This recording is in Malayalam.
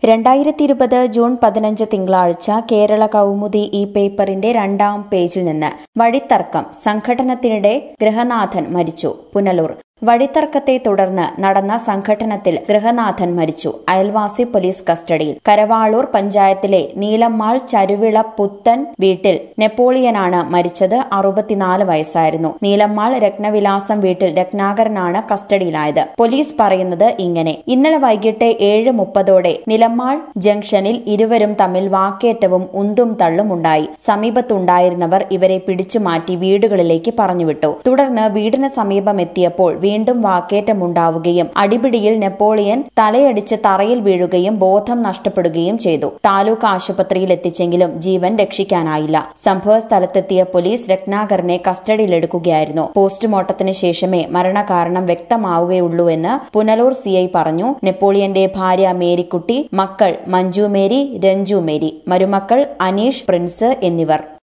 രണ്ടായിരത്തി ഇരുപത് ജൂൺ പതിനഞ്ച് തിങ്കളാഴ്ച കേരള കൗമുദി ഈ പേപ്പറിന്റെ രണ്ടാം പേജിൽ നിന്ന് വഴിത്തർക്കം സംഘടനത്തിനിടെ ഗൃഹനാഥൻ മരിച്ചു പുനലൂർ വഴിത്തർക്കത്തെ തുടർന്ന് നടന്ന സംഘട്ടനത്തിൽ ഗൃഹനാഥൻ മരിച്ചു അയൽവാസി പോലീസ് കസ്റ്റഡിയിൽ കരവാളൂർ പഞ്ചായത്തിലെ നീലമ്മാൾ ചരുവിള പുത്തൻ വീട്ടിൽ നെപ്പോളിയനാണ് മരിച്ചത് അറുപത്തിനാല് വയസ്സായിരുന്നു നീലമ്മാൾ രത്നവിലാസം വീട്ടിൽ രത്നാകരനാണ് കസ്റ്റഡിയിലായത് പോലീസ് പറയുന്നത് ഇങ്ങനെ ഇന്നലെ വൈകിട്ട് ഏഴ് മുപ്പതോടെ നിലമ്മാൾ ജംഗ്ഷനിൽ ഇരുവരും തമ്മിൽ വാക്കേറ്റവും ഉന്തും തള്ളും ഉണ്ടായി സമീപത്തുണ്ടായിരുന്നവർ ഇവരെ പിടിച്ചു മാറ്റി വീടുകളിലേക്ക് പറഞ്ഞുവിട്ടു തുടർന്ന് വീടിന് സമീപം എത്തിയപ്പോൾ വീണ്ടും വാക്കേറ്റമുണ്ടാവുകയും അടിപിടിയിൽ നെപ്പോളിയൻ തലയടിച്ച് തറയിൽ വീഴുകയും ബോധം നഷ്ടപ്പെടുകയും ചെയ്തു താലൂക്ക് ആശുപത്രിയിൽ എത്തിച്ചെങ്കിലും ജീവൻ രക്ഷിക്കാനായില്ല സംഭവ സ്ഥലത്തെത്തിയ പോലീസ് രത്നാകരനെ കസ്റ്റഡിയിലെടുക്കുകയായിരുന്നു പോസ്റ്റ്മോർട്ടത്തിന് ശേഷമേ മരണകാരണം വ്യക്തമാവുകയുള്ളൂ എന്ന് പുനലൂർ സിഐ പറഞ്ഞു നെപ്പോളിയന്റെ ഭാര്യ മേരിക്കുട്ടി മക്കൾ മഞ്ജു മേരി രഞ്ജു മേരി മരുമക്കൾ അനീഷ് പ്രിൻസ് എന്നിവർ